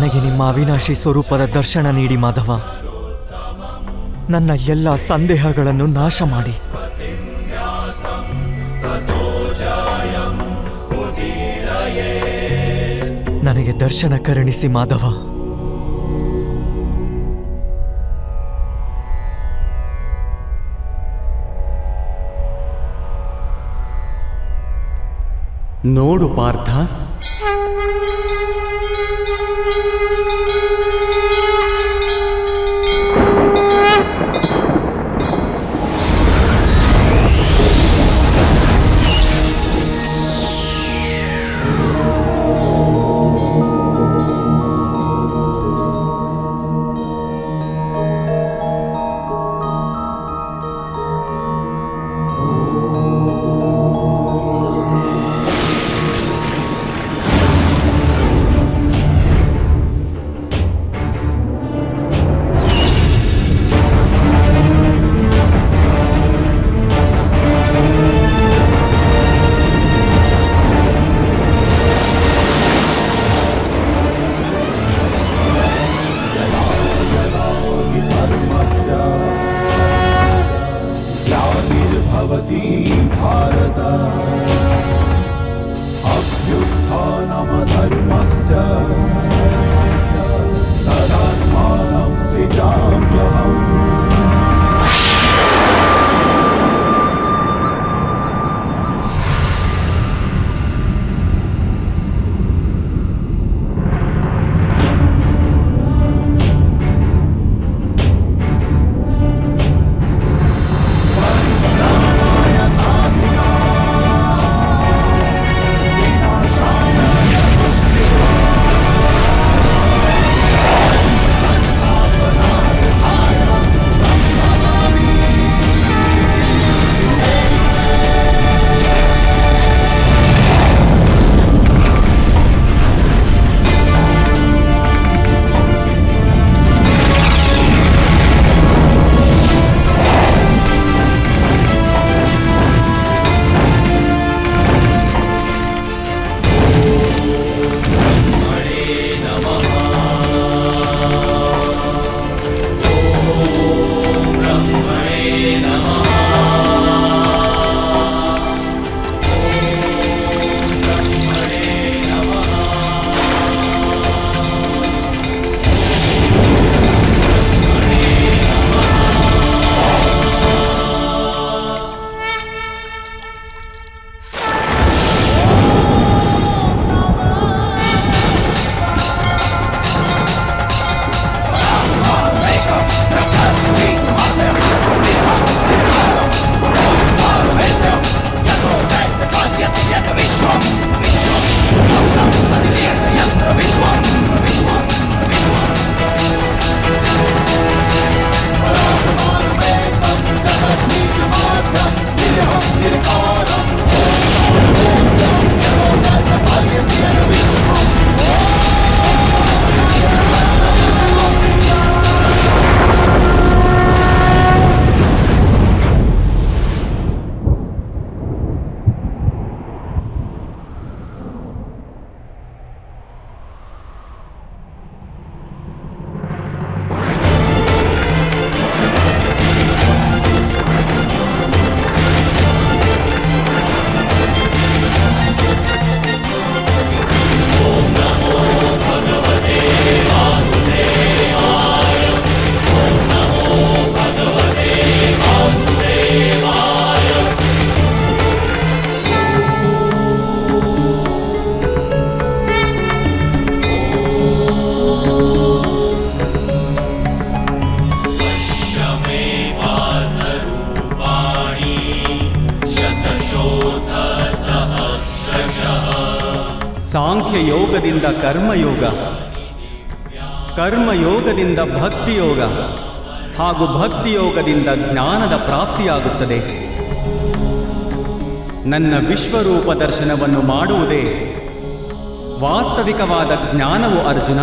ನನಗೆ ನಿಮ್ಮ ಅವಿನಾಶಿ ಸ್ವರೂಪದ ದರ್ಶನ ನೀಡಿ ಮಾಧವ ನನ್ನ ಎಲ್ಲ ಸಂದೇಹಗಳನ್ನು ನಾಶ ಮಾಡಿ ನನಗೆ ದರ್ಶನ ಕರುಣಿಸಿ ಮಾಧವ ನೋಡು ಪಾರ್ಥ धर्मस्य ग्लानिर्भवति भारत अभ्युत्थानमधर्मस्य तदात्मानं सृजाम्यहम् ಸಾಂಖ್ಯ ಯೋಗದಿಂದ ಕರ್ಮಯೋಗ ಕರ್ಮಯೋಗದಿಂದ ಭಕ್ತಿಯೋಗ ಹಾಗೂ ಭಕ್ತಿಯೋಗದಿಂದ ಜ್ಞಾನದ ಪ್ರಾಪ್ತಿಯಾಗುತ್ತದೆ ನನ್ನ ವಿಶ್ವರೂಪ ದರ್ಶನವನ್ನು ಮಾಡುವುದೇ ವಾಸ್ತವಿಕವಾದ ಜ್ಞಾನವು ಅರ್ಜುನ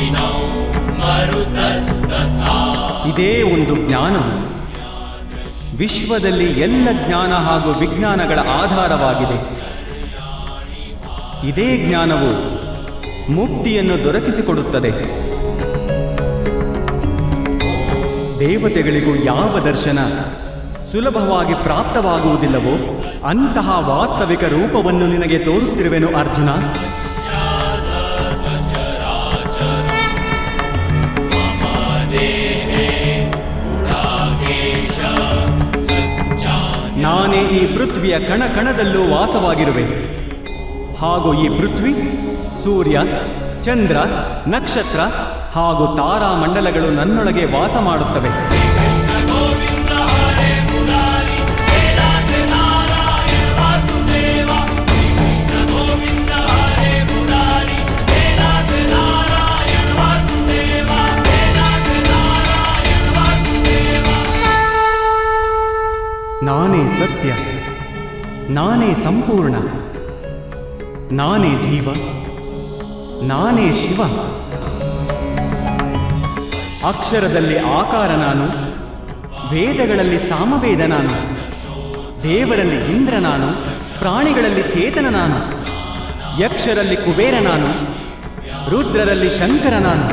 ಇದೇ ಒಂದು ಜ್ಞಾನವು ವಿಶ್ವದಲ್ಲಿ ಎಲ್ಲ ಜ್ಞಾನ ಹಾಗೂ ವಿಜ್ಞಾನಗಳ ಆಧಾರವಾಗಿದೆ ಇದೇ ಜ್ಞಾನವು ಮುಕ್ತಿಯನ್ನು ದೊರಕಿಸಿಕೊಡುತ್ತದೆ ದೇವತೆಗಳಿಗೂ ಯಾವ ದರ್ಶನ ಸುಲಭವಾಗಿ ಪ್ರಾಪ್ತವಾಗುವುದಿಲ್ಲವೋ ಅಂತಹ ವಾಸ್ತವಿಕ ರೂಪವನ್ನು ನಿನಗೆ ತೋರುತ್ತಿರುವೆನು ಅರ್ಜುನ ನಾನೇ ಈ ಪೃಥ್ವಿಯ ಕಣ ಕಣದಲ್ಲೂ ವಾಸವಾಗಿರುವೆ ಹಾಗೂ ಈ ಪೃಥ್ವಿ ಸೂರ್ಯ ಚಂದ್ರ ನಕ್ಷತ್ರ ಹಾಗೂ ತಾರಾಮಂಡಲಗಳು ನನ್ನೊಳಗೆ ವಾಸ ಮಾಡುತ್ತವೆ ನಾನೇ ಸತ್ಯ ನಾನೇ ಸಂಪೂರ್ಣ ನಾನೇ ಜೀವ ನಾನೇ ಶಿವ ಅಕ್ಷರದಲ್ಲಿ ಆಕಾರ ನಾನು ವೇದಗಳಲ್ಲಿ ಸಾಮವೇದ ನಾನು ದೇವರಲ್ಲಿ ಇಂದ್ರ ನಾನು ಪ್ರಾಣಿಗಳಲ್ಲಿ ಚೇತನ ನಾನು ಯಕ್ಷರಲ್ಲಿ ಕುಬೇರ ನಾನು ರುದ್ರರಲ್ಲಿ ಶಂಕರ ನಾನು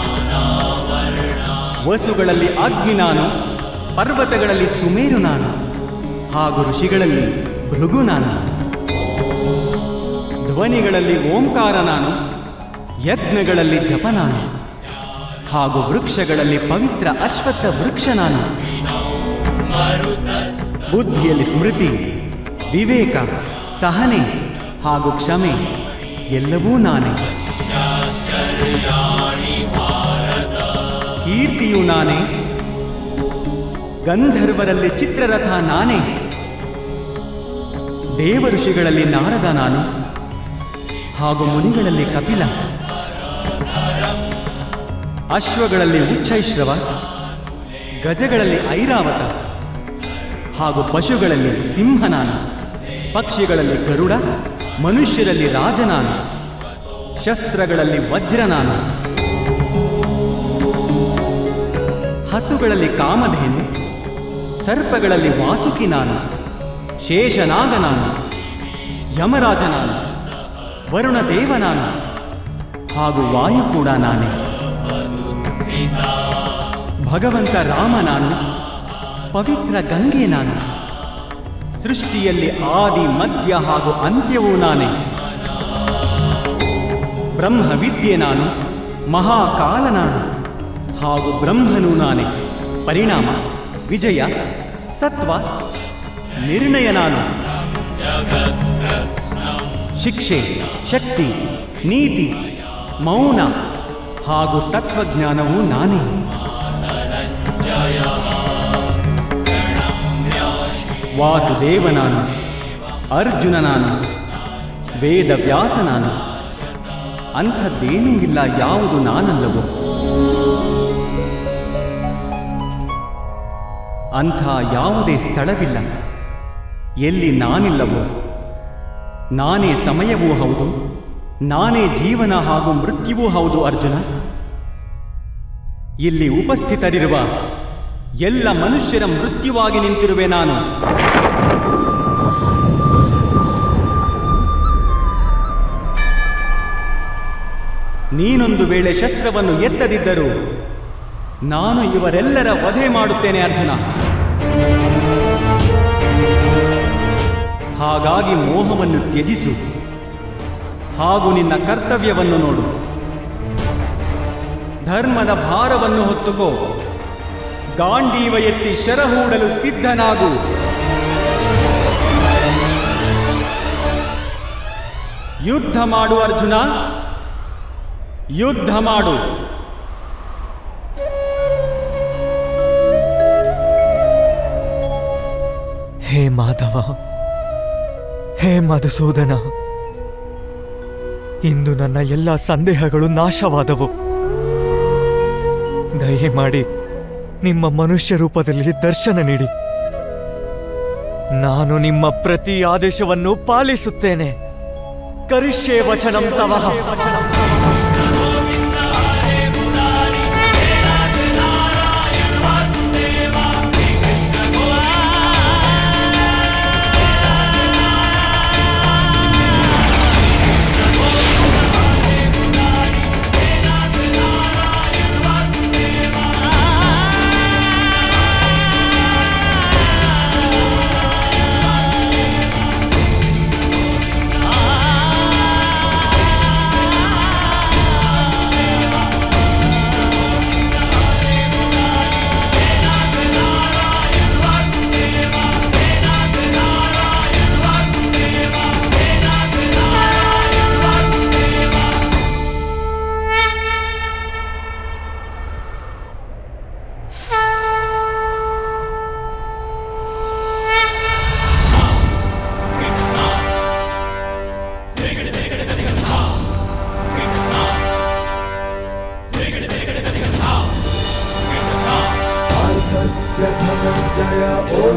ವಸುಗಳಲ್ಲಿ ಅಗ್ನಿ ನಾನು ಪರ್ವತಗಳಲ್ಲಿ ಸುಮೇರು ನಾನು ಹಾಗೂ ಋಷಿಗಳಲ್ಲಿ ಭೃಗು ನಾನು ಧ್ವನಿಗಳಲ್ಲಿ ಓಂಕಾರ ನಾನು ಯಜ್ಞಗಳಲ್ಲಿ ಜಪ ನಾನು ಹಾಗೂ ವೃಕ್ಷಗಳಲ್ಲಿ ಪವಿತ್ರ ಅಶ್ವತ್ಥ ವೃಕ್ಷ ನಾನು ಬುದ್ಧಿಯಲ್ಲಿ ಸ್ಮೃತಿ ವಿವೇಕ ಸಹನೆ ಹಾಗೂ ಕ್ಷಮೆ ಎಲ್ಲವೂ ನಾನೇ ಕೀರ್ತಿಯು ನಾನೇ ಗಂಧರ್ವರಲ್ಲಿ ಚಿತ್ರರಥ ನಾನೇ ದೇವ ಋಷಿಗಳಲ್ಲಿ ನಾರದ ನಾನು ಹಾಗೂ ಮುನಿಗಳಲ್ಲಿ ಕಪಿಲ ಅಶ್ವಗಳಲ್ಲಿ ಉಚ್ಚೈಶ್ರವ ಗಜಗಳಲ್ಲಿ ಐರಾವತ ಹಾಗೂ ಪಶುಗಳಲ್ಲಿ ಸಿಂಹ ನಾನು ಪಕ್ಷಿಗಳಲ್ಲಿ ಗರುಡ ಮನುಷ್ಯರಲ್ಲಿ ರಾಜ ನಾನು ಶಸ್ತ್ರಗಳಲ್ಲಿ ವಜ್ರ ನಾನು ಹಸುಗಳಲ್ಲಿ ಕಾಮಧೇನು ಸರ್ಪಗಳಲ್ಲಿ ವಾಸುಕಿ ನಾನು ಶೇಷನಾಗ ನಾನು ಯಮರಾಜ ನಾನು ವರುಣ ದೇವ ನಾನು ಹಾಗೂ ವಾಯು ಕೂಡ ನಾನೇ ಭಗವಂತ ರಾಮ ನಾನು ಪವಿತ್ರ ಗಂಗೆ ನಾನು ಸೃಷ್ಟಿಯಲ್ಲಿ ಆದಿ ಮಧ್ಯ ಹಾಗೂ ಅಂತ್ಯವೂ ನಾನೇ ಬ್ರಹ್ಮ ವಿದ್ಯೆ ನಾನು ಮಹಾಕಾಲ ನಾನು ಹಾಗೂ ಬ್ರಹ್ಮನೂ ನಾನೇ ಪರಿಣಾಮ ವಿಜಯ ಸತ್ವ ನಿರ್ಣಯ ನಾನು ಶಿಕ್ಷೆ ಶಕ್ತಿ ನೀತಿ ಮೌನ ಹಾಗೂ ತತ್ವಜ್ಞಾನವೂ ನಾನೇ ವಾಸುದೇವ ನಾನು ಅರ್ಜುನ ನಾನು ವೇದವ್ಯಾಸ ನಾನು ಅಂಥದ್ದೇನೂ ಇಲ್ಲ ಯಾವುದು ನಾನಲ್ಲವೋ ಅಂಥ ಯಾವುದೇ ಸ್ಥಳವಿಲ್ಲ ಎಲ್ಲಿ ನಾನಿಲ್ಲವೋ ನಾನೇ ಸಮಯವೂ ಹೌದು ನಾನೇ ಜೀವನ ಹಾಗೂ ಮೃತ್ಯುವೂ ಹೌದು ಅರ್ಜುನ ಇಲ್ಲಿ ಉಪಸ್ಥಿತರಿರುವ ಎಲ್ಲ ಮನುಷ್ಯರ ಮೃತ್ಯುವಾಗಿ ನಿಂತಿರುವೆ ನಾನು ನೀನೊಂದು ವೇಳೆ ಶಸ್ತ್ರವನ್ನು ಎತ್ತದಿದ್ದರೂ ನಾನು ಇವರೆಲ್ಲರ ವಧೆ ಮಾಡುತ್ತೇನೆ ಅರ್ಜುನ ಹಾಗಾಗಿ ಮೋಹವನ್ನು ತ್ಯಜಿಸು ಹಾಗೂ ನಿನ್ನ ಕರ್ತವ್ಯವನ್ನು ನೋಡು ಧರ್ಮದ ಭಾರವನ್ನು ಹೊತ್ತುಕೋ ಗಾಂಡೀವ ಎತ್ತಿ ಶರಹೂಡಲು ಸಿದ್ಧನಾಗು ಯುದ್ಧ ಮಾಡು ಅರ್ಜುನ ಯುದ್ಧ ಮಾಡು ಹೇ ಮಾಧವ ಹೇ ಮಧುಸೂದನ ಇಂದು ನನ್ನ ಎಲ್ಲ ಸಂದೇಹಗಳು ನಾಶವಾದವು ದಯಮಾಡಿ ನಿಮ್ಮ ಮನುಷ್ಯ ರೂಪದಲ್ಲಿ ದರ್ಶನ ನೀಡಿ ನಾನು ನಿಮ್ಮ ಪ್ರತಿ ಆದೇಶವನ್ನು ಪಾಲಿಸುತ್ತೇನೆ ಕರಿಷ್ಯೆ ವಚನಂ ತವಃ Hare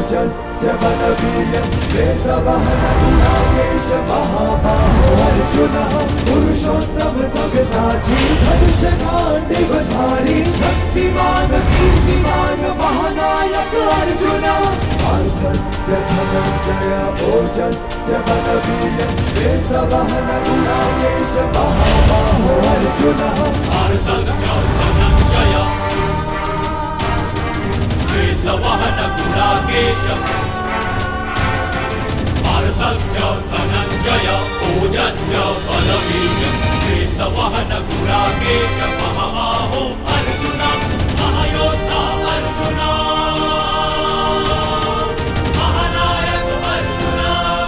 ओजस्य बलवीर्यं श्वेतवहनगुणाकेश महाबाहो अर्जुनः पुरुषोत्तम सव्यसाची धनुषकाण्डिवधारी शक्तिमान कीर्तिमान महानायक अर्जुन पार्थस्य धनञ्जय ओजस्य बलवीर्यं श्वेतवहनगुणाकेश महाबाहो अर्जुनः पार्थस्य धनञ्जय ओजस्य बलवीर्यं श्वेतवहन गुणाकेश महाबाहो अर्जुन महायोद्धा अर्जुन महानायक अर्जुन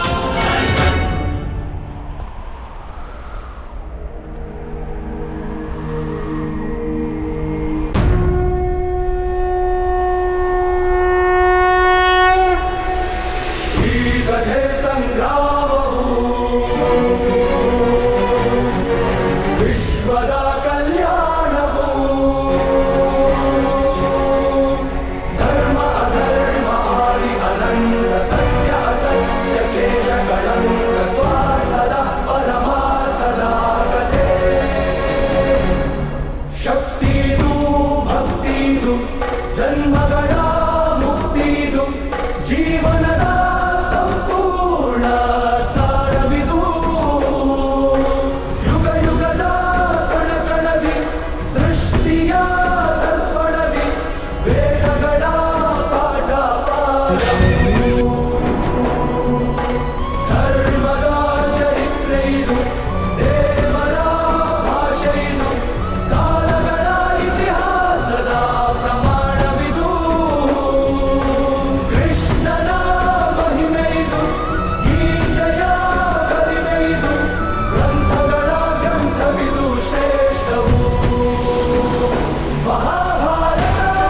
कथे सङ्ग्रामभू विश्वदा कल्याणभू धर्म अधर्म आदि अनन्त सत्य असत्य क्लेश कलङ्क स्वार्थद परमार्थदा कथे ಶಕ್ತಿದು ಭಕ್ತಿದು ಜನ್ಮಗಳ ಮುಕ್ತಿದು ಜೀವನದ ಸಂಪೂರ್ಣ ಸಾರವಿದು ಯುಗ ಯುಗದ ಕಣಕಣದಿ ಸೃಷ್ಟಿಯ ದರ್ಪಣದಿ ವೇದಗಳ ಪಾಠ ಪಾಠವು ಧರ್ಮದ ಚರಿತ್ರೆ ಇದು ದೇವರ ಭಾಷೆ ಇದು ಕಾಲಗಳ ಇತಿಹಾಸದ ಪ್ರಮಾಣವಿದು ಕೃಷ್ಣನ ಮಹಿಮೆ ಇದು ಗೀತೆಯ ಕರಿಮೆ ಇದು ಗ್ರಂಥಗಳ ಗ್ರಂಥವಿದು ಶ್ರೇಷ್ಠವು ಮಹಾಭಾರತ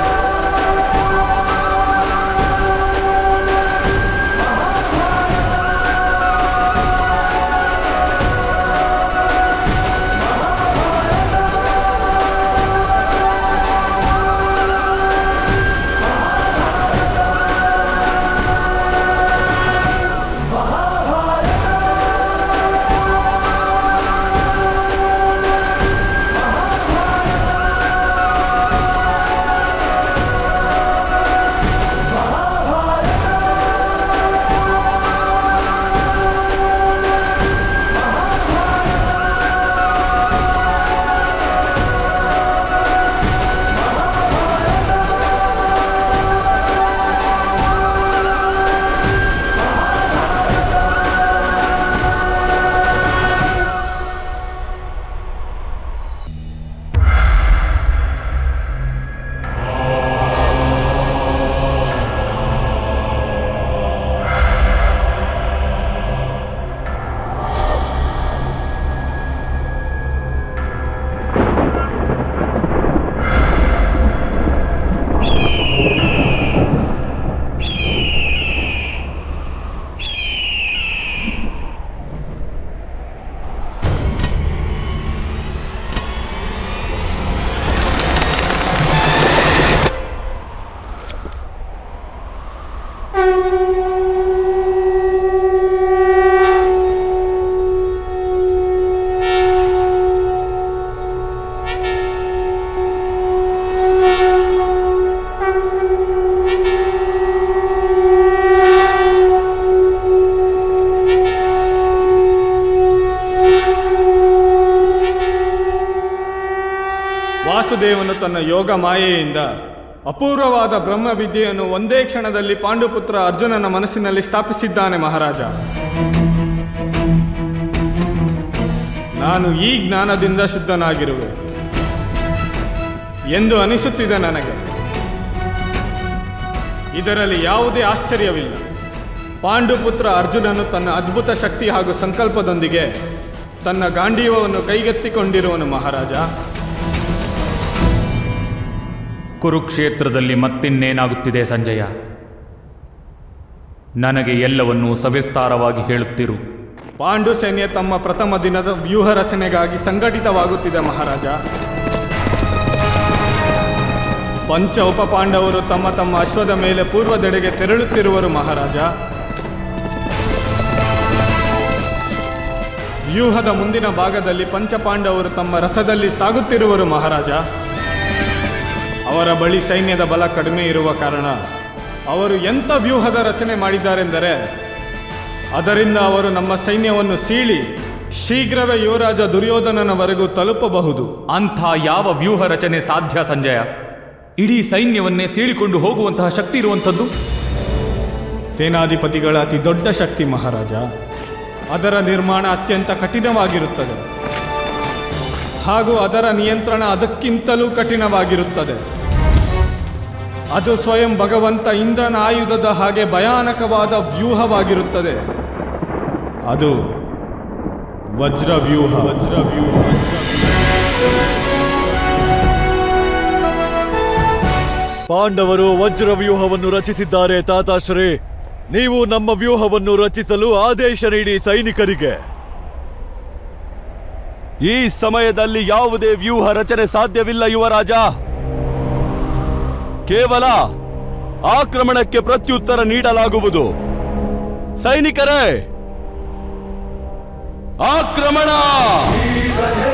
ವಾಸುದೇವನು ತನ್ನ ಯೋಗ ಮಾಯೆಯಿಂದ ಅಪೂರ್ವವಾದ ಬ್ರಹ್ಮವಿದ್ಯೆಯನ್ನು ಒಂದೇ ಕ್ಷಣದಲ್ಲಿ ಪಾಂಡುಪುತ್ರ ಅರ್ಜುನನ ಮನಸ್ಸಿನಲ್ಲಿ ಸ್ಥಾಪಿಸಿದ್ದಾನೆ ಮಹಾರಾಜ ನಾನು ಈ ಜ್ಞಾನದಿಂದ ಶುದ್ಧನಾಗಿರುವೆ ಎಂದು ಅನಿಸುತ್ತಿದೆ ನನಗೆ ಇದರಲ್ಲಿ ಯಾವುದೇ ಆಶ್ಚರ್ಯವಿಲ್ಲ ಪಾಂಡುಪುತ್ರ ಅರ್ಜುನನು ತನ್ನ ಅದ್ಭುತ ಶಕ್ತಿ ಹಾಗೂ ಸಂಕಲ್ಪದೊಂದಿಗೆ ತನ್ನ ಗಾಂಡೀವವನ್ನು ಕೈಗೆತ್ತಿಕೊಂಡಿರುವನು ಮಹಾರಾಜ ಕುರುಕ್ಷೇತ್ರದಲ್ಲಿ ಮತ್ತಿನ್ನೇನಾಗುತ್ತಿದೆ ಸಂಜಯ ನನಗೆ ಎಲ್ಲವನ್ನೂ ಸವಿಸ್ತಾರವಾಗಿ ಹೇಳುತ್ತಿರು ಪಾಂಡು ಸೈನ್ಯ ತಮ್ಮ ಪ್ರಥಮ ದಿನದ ವ್ಯೂಹ ರಚನೆಗಾಗಿ ಸಂಘಟಿತವಾಗುತ್ತಿದೆ ಮಹಾರಾಜ ಪಂಚ ಉಪಪಾಂಡವರು ತಮ್ಮ ತಮ್ಮ ಅಶ್ವದ ಮೇಲೆ ಪೂರ್ವದೆಡೆಗೆ ತೆರಳುತ್ತಿರುವರು ಮಹಾರಾಜ ವ್ಯೂಹದ ಮುಂದಿನ ಭಾಗದಲ್ಲಿ ಪಂಚಪಾಂಡವರು ತಮ್ಮ ರಥದಲ್ಲಿ ಸಾಗುತ್ತಿರುವರು ಮಹಾರಾಜ ಅವರ ಬಳಿ ಸೈನ್ಯದ ಬಲ ಕಡಿಮೆ ಇರುವ ಕಾರಣ ಅವರು ಎಂಥ ವ್ಯೂಹದ ರಚನೆ ಮಾಡಿದ್ದಾರೆಂದರೆ ಅದರಿಂದ ಅವರು ನಮ್ಮ ಸೈನ್ಯವನ್ನು ಸೀಳಿ ಶೀಘ್ರವೇ ಯುವರಾಜ ದುರ್ಯೋಧನನವರೆಗೂ ತಲುಪಬಹುದು ಅಂಥ ಯಾವ ವ್ಯೂಹ ರಚನೆ ಸಾಧ್ಯ ಸಂಜಯ ಇಡೀ ಸೈನ್ಯವನ್ನೇ ಸೀಳಿಕೊಂಡು ಹೋಗುವಂತಹ ಶಕ್ತಿ ಇರುವಂಥದ್ದು ಸೇನಾಧಿಪತಿಗಳ ಅತಿ ದೊಡ್ಡ ಶಕ್ತಿ ಮಹಾರಾಜ ಅದರ ನಿರ್ಮಾಣ ಅತ್ಯಂತ ಕಠಿಣವಾಗಿರುತ್ತದೆ ಹಾಗೂ ಅದರ ನಿಯಂತ್ರಣ ಅದಕ್ಕಿಂತಲೂ ಕಠಿಣವಾಗಿರುತ್ತದೆ ಅದು ಸ್ವಯಂ ಭಗವಂತ ಇಂದ್ರನ ಆಯುಧದ ಹಾಗೆ ಭಯಾನಕವಾದ ವ್ಯೂಹವಾಗಿರುತ್ತದೆ ಅದು ವಜ್ರವ್ಯೂಹ ವಜ್ರವ್ಯೂಹ ಪಾಂಡವರು ವಜ್ರ ವ್ಯೂಹವನ್ನು ರಚಿಸಿದ್ದಾರೆ ತಾತಾಶ್ರೀ ನೀವು ನಮ್ಮ ವ್ಯೂಹವನ್ನು ರಚಿಸಲು ಆದೇಶ ನೀಡಿ ಸೈನಿಕರಿಗೆ ಈ ಸಮಯದಲ್ಲಿ ಯಾವುದೇ ವ್ಯೂಹ ರಚನೆ ಸಾಧ್ಯವಿಲ್ಲ ಯುವರಾಜ ಕೇವಲ ಆಕ್ರಮಣಕ್ಕೆ ಪ್ರತ್ಯುತ್ತರ ನೀಡಲಾಗುವುದು ಸೈನಿಕರೇ ಆಕ್ರಮಣ ಗೀತಧೇ